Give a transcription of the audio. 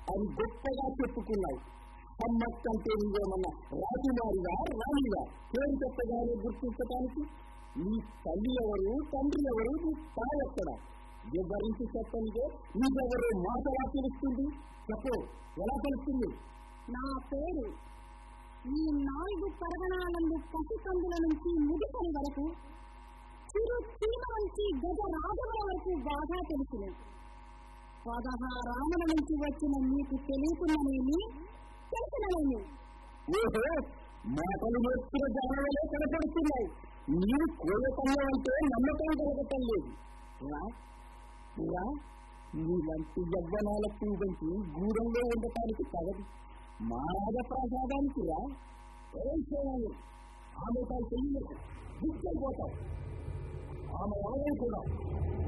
అని గొప్పగా చెప్పుకున్నావు సమ్మక్కంటే నువ్వేమన్నా రాజుమారిగా రాణిగా పేరు చెప్పగానే గుర్తించటానికి నీ తల్లి ఎవరు తండ్రి ఎవరు నీ తాయెక్కడ వివరించి చెప్పనిదే నీకెవరు మాటలా తెలుస్తుంది చెప్పు ఎలా తెలుస్తుంది నా పేరు ఈ నాలుగు పరగణాలందు పసికందుల నుంచి ముడిపడి వరకు చిరు చీమ నుంచి గజ రాజముల వరకు బాగా తెలుసును పదహారాముల నుంచి వచ్చిన నీకు తెలియకున్ననేమి తెలిసిననేమి ఓహో మాటలు నేర్చుకున్న జానవలే కనపడుతున్నాయి నీవు కోయకన్నా అంటే నమ్మకం కలగటం లేదు రా రా నీలాంటి యవ్వనాల పూజంకి గూడంలో ఉండటానికి తగదు మా రాజప్రసాదానికి రా ఏం చేయాలి ఆమె తాను చెయ్యలేదు దిగ్గైపోతావు ఆమె ఎవరో కూడా